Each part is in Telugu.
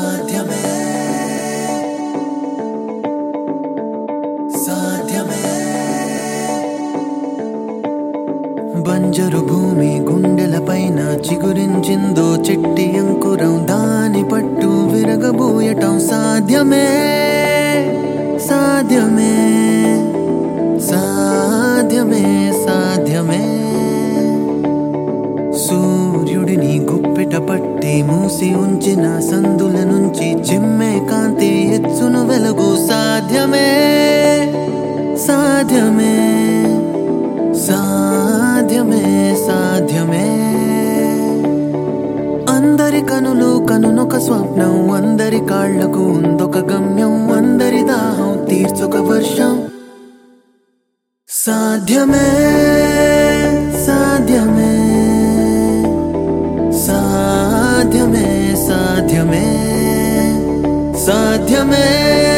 సాధ్యమే సాధ్యమే బంజరు భూమి గుండెలపైన చిగురించిందో చెట్టి అంకురం దాని పట్టు విరగబోయటం సాధ్యమే సాధ్యమే సాధ్యమే సాధ్యమే సూర్యుడిని గుప్పెట పట్టి మూసి ఉంచిన సందుల నుంచి చిమ్మే కాంతి ఎచ్చును వెలుగు సాధ్యమే సాధ్యమే సాధ్యమే సాధ్యమే అందరి కనులు కనునొక స్వప్నం అందరి కాళ్లకు ఉందొక గమ్యం అందరి దాహం తీర్చొక వర్షం సాధ్యమే సాధ్యమే సాధ్యమే సాధ్యమే సాధ్యమే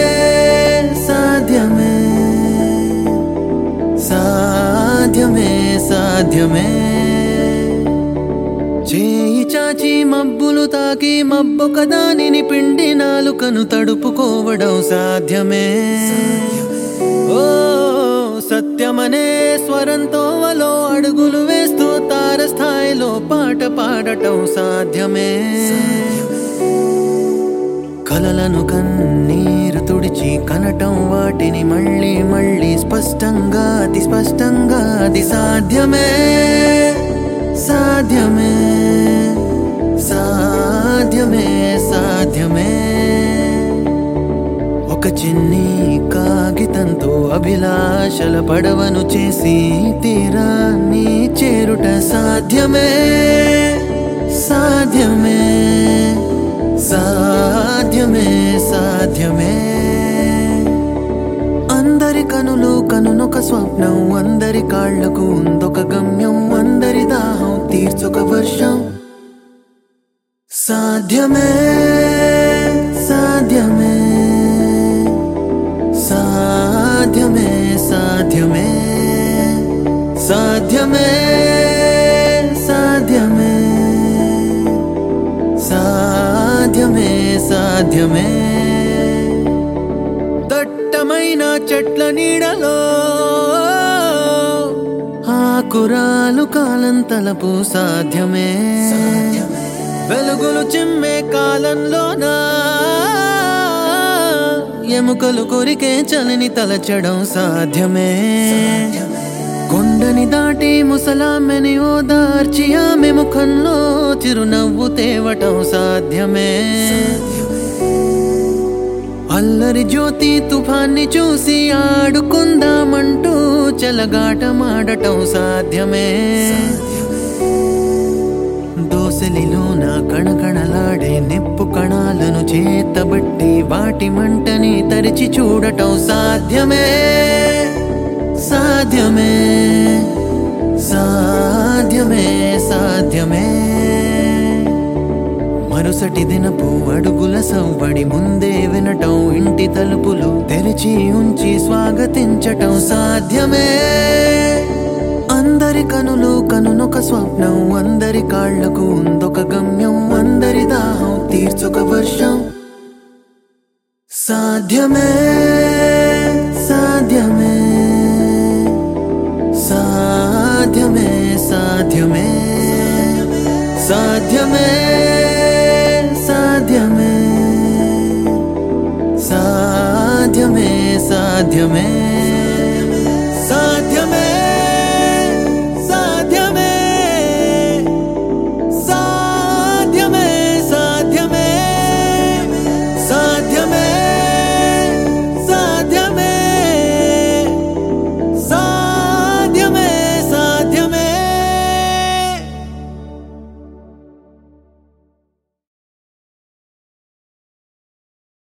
సాధ్యమే సాధ్యమే సాధ్యమే చేయి చాచి మబ్బులు తాకి మబ్బొక దానిని పిండి నాలుకను తడుపుకోవడం సాధ్యమే ఓ సత్యమనే స్వరంతో వలో అడుగులు వేస్తూ తార స్థాయిలో పాట పాడటం సాధ్యమే కలలను కన్నీరు తుడిచి కనటం వాటిని మళ్ళీ మళ్ళీ స్పష్టంగా అతి స్పష్టంగా అది సాధ్యమే సాధ్యమే సాధ్యమే సాధ్యమే ఒక చిన్ని కాగితంతో అభిలాషల పడవను చేసి తీరాన్ని చేరుట సాధ్యమే సాధ్యమే సాధ్యమే సాధ్యమే అందరి కనులు కనునొక స్వప్నం అందరి కాళ్లకు ఉందొక గమ్యం అందరి దాహం తీర్చొక వర్షం సాధ్యమే సాధ్యమే సాధ్యమే సాధ్యమే సాధ్యమే సాధ్యమే సాధ్యమే సాధ్యమే దట్టమైన చెట్ల నీడలో ఆకురాలు కాలం తలపు సాధ్యమే వెలుగులు చిమ్మే కాలంలోనా ఎముకలు కొరికే చలిని తలచడం సాధ్యమే కొండని దాటి ముసలామెని ఓదార్చి ఆమె ముఖంలో చిరునవ్వు తేవటం సాధ్యమే అల్లరి జ్యోతి తుఫాన్ని చూసి ఆడుకుందామంటూ చెలగాటమాడటం సాధ్యమే దోసలిలోన కణకణలాడే నిప్పు కణాలను చేతబట్టి వాటి మంటని తరిచి చూడటం సాధ్యమే సాధ్యమే సాధ్యమే సాధ్యమే మరుసటి దినపు అడుగుల సవ్వడి ముందే వినటం ఇంటి తలుపులు తెరిచి ఉంచి స్వాగతించటం సాధ్యమే అందరి కనులు కనునొక స్వప్నం అందరి కాళ్లకు ఉందొక గమ్యం అందరి దాహం తీర్చొక వర్షం సాధ్యమే సాధ్యమే సాధ్యమే సాధ్యమే సాధ్యమే సాధ్యమే సాధ్యమే సాధ్యమే సాధ్యమే